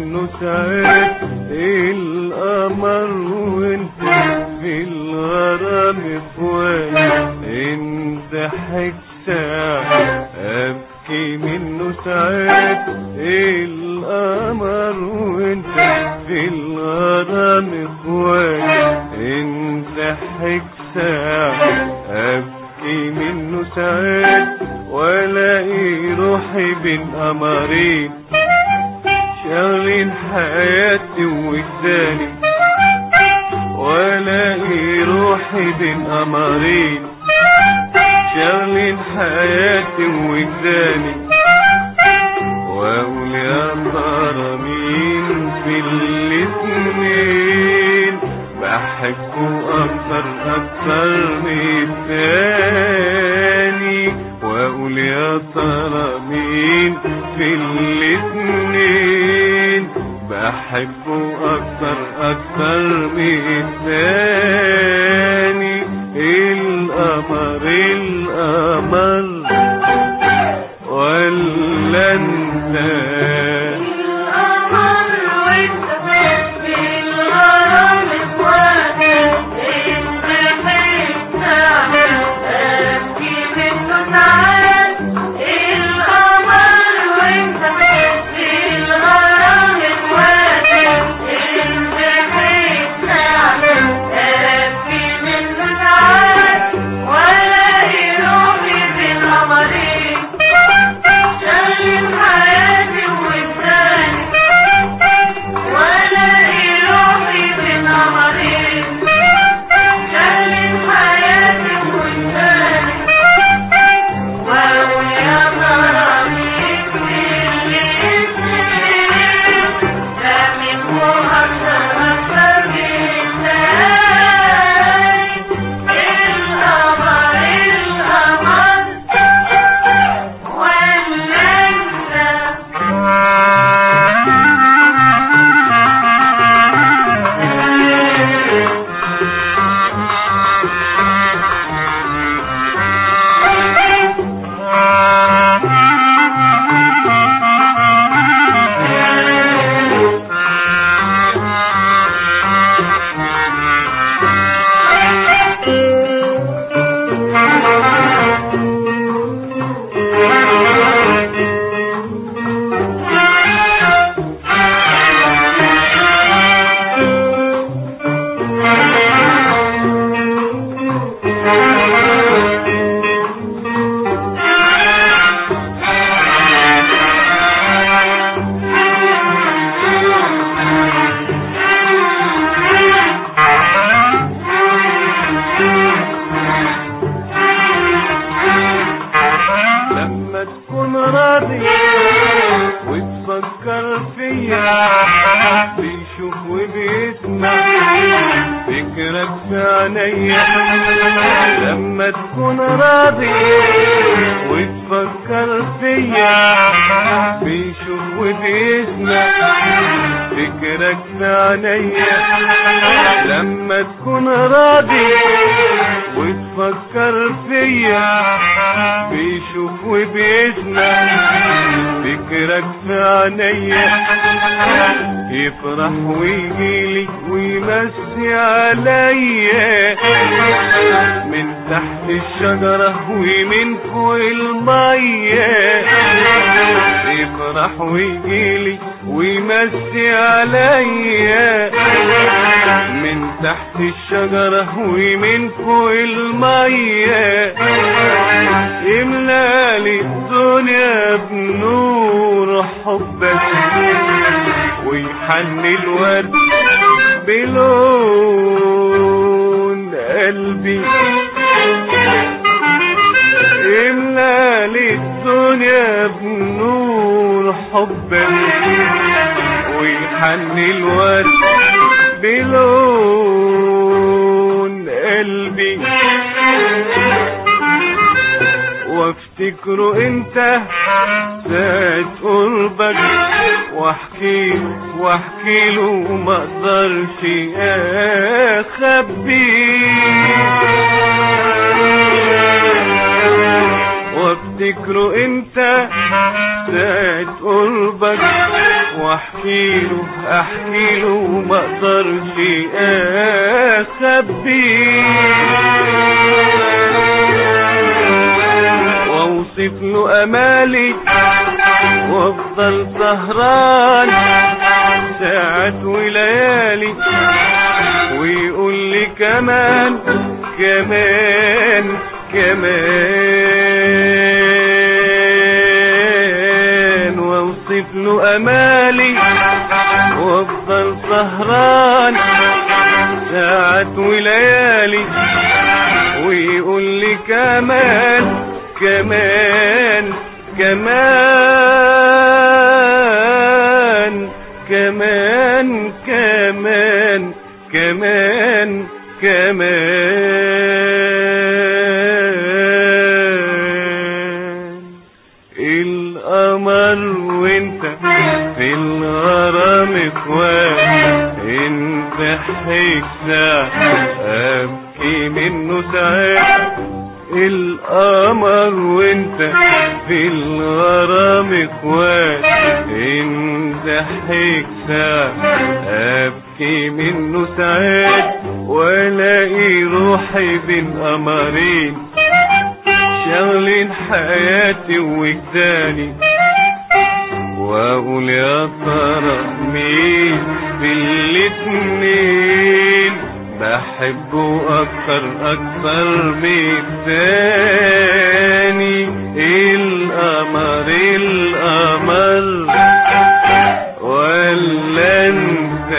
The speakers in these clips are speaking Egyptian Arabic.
منه ساعات القمر وانت في الغرام اخوان انت ضحك ساعة ابكي منه ساعات القمر وانت في الغرام اخوان انت ضحك ساعة ابكي منه ساعات والاقي روحي بين قمرين شاغلين حياتي وجداني والاقي روحي بين قمرين شاغلين حياتي وجداني واقول يا ترى مين في الاتنين بحبه اكتر اكتر من التاني واقول يا ترى مين في الاتنين بحبه اكتر اكتر من التاني القمر القمر ولا انت القمر وانت في الغرام اخواتي انت حسنا ابكي منه ساعات القمر وانت في الغرام اخواتي انت حسنا ابكي منه ساعات والاقي روحي في القمرين شاغلين حياتي وجداني والاقي روحي بين قمرين شاغلين حياتي وجداني واقول يا ترى مين في الاتنين ده منه اكتر اكتر من التاني القمر القمر ولا انت لما تكون راضي وتفكر فيا بيشوف وبيسمع فكرك في عينيا لما تكون راضي وتفكر فيا بيشوف وبيسمع فكرك في عينيا لما تكون راضي وتفكر فيا بيشوف وبيسمع فكرك في عينيا يفرح ويجيلي ويمسي عليا من تحت الشجرة ومن فوق المية يفرح ويجيلي ويمسي عليا من تحت الشجرة ومن فوق المية يملالي الدنيا بنور حبك ويحني الورد بلون قلبي يملالي الدنيا بنور حبك ويحني الورد بلون قلبي وافتكره انت ساعة قربك واحكي واحكي له ما اقدرش اخبيه وافتكره انت ساعة قربك واحكي له احكي له وما اقدرش اخبيه واوصف له امالي وافضل سهران ساعات وليالي ويقول لي كمان كمان كمان واوصف له امالي وافضل سهران ساعات وليالي ويقول لي كمان كمان كمان كمان كمان كمان كمان القمر وانت في الغرام اخوان انت حكسة ابكي منه ساعات القمر وانت في الغرام اخوان انت حكسة ابكي منه ساعات والاقي روحي بين قمرين شغلين حياتي وجداني واقول يا ترى مين في الاتنين بحبه اكتر اكتر من التاني القمر القمر ولا انت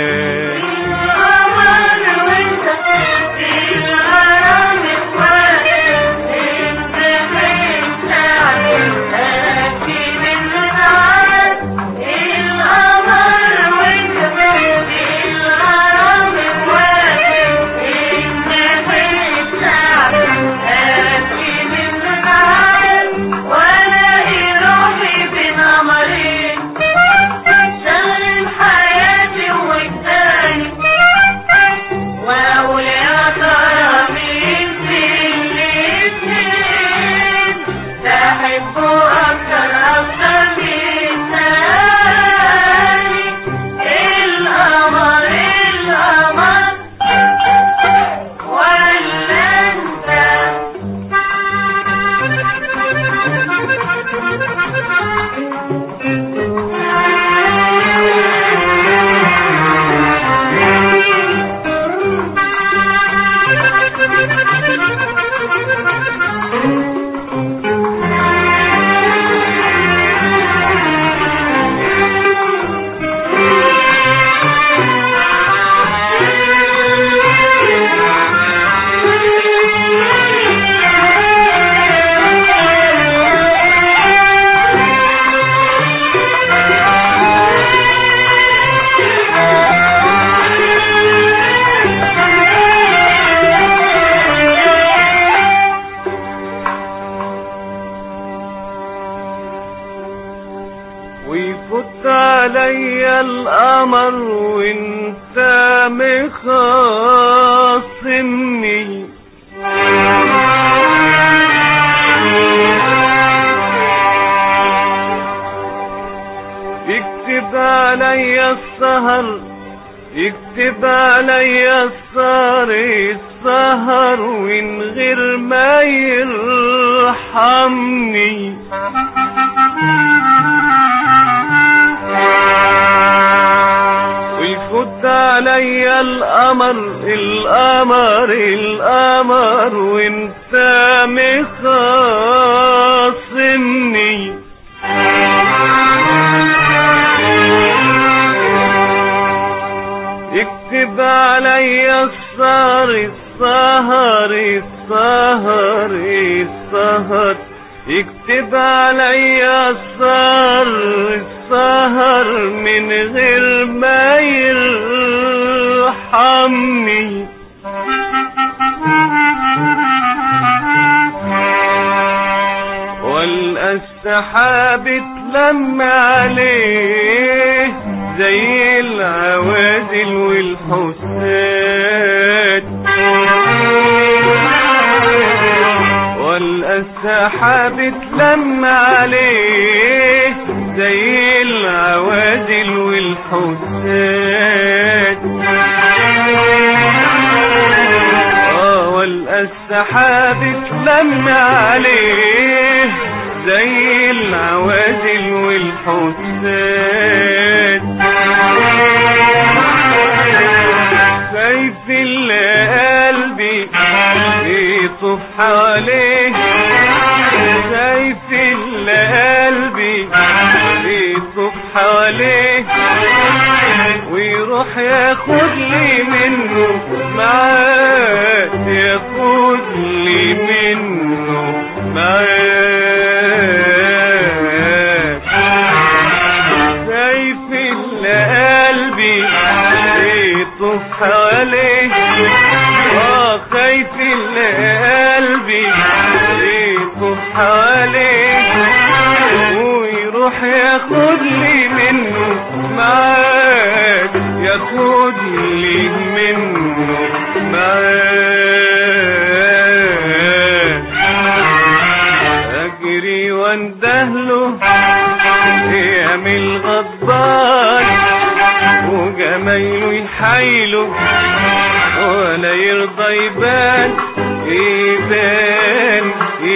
وأقول يا ترى مين في الاتنين تحبه أكتر أكتر من تاني القمر القمر ولا انت ويفوت عليا القمر وانت مخاصمني يكتب عليا السهر يكتب عليا السهر السهر ومن غير ما يرحمني ويفوت عليا القمر القمر القمر وانت مخاصمني يكتب عليا السهر السهر السهر السهر يكتب عليا السهر السهر من غير ما يرحمني والسحاب اتلم عليه زي العوازل والحساد والسحاب اتلم عليه زي العوازل العوازل والحساد اه والقى السحاب اتلم عليه زي العوازل والحساد سيف اللي قلبي يطوف حواليه سيف اللي قلبي يطوف حواليه ويروح ياخد لي منه معاه ياخد لي منه معاه سيف اللي قلبي يطوف حواليه اه خايف اللي قلبي يطوف حواليه ويروح ياخد لي منه معاك ياخد لي منه معاك اجري واندهله يعمل غضبان وجمايله يحايله ولا يرضى يبان يبان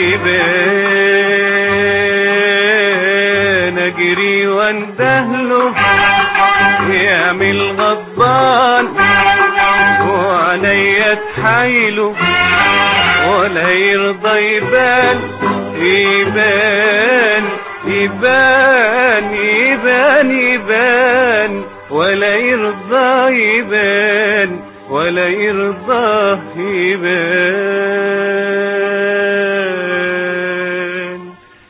يبان اجري واندهله يعمل غضبان وعليا تحايله ولا يرضى يبان يبان يبان يبان يبان ولا يرضى يبان ولا يرضى يبان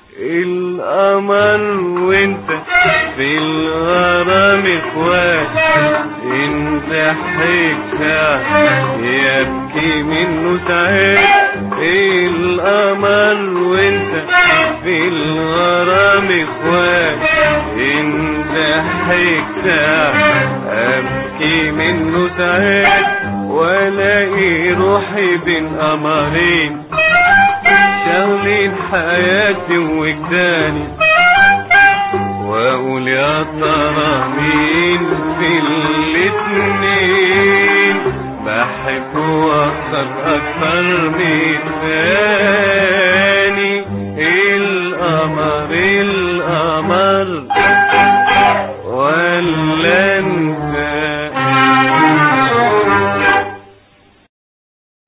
القمر وانت في الغرام اخوات ان ضحكها يبكي منه ساعات القمر وانت في الغرام اخوات ان ضحكها ابكي منه ساعات والاقي روحي بين قمرين شغلين حياتي وجداني واقول يا ترى مين في الاتنين بحبه اكتر اكتر من الثاني القمر القمر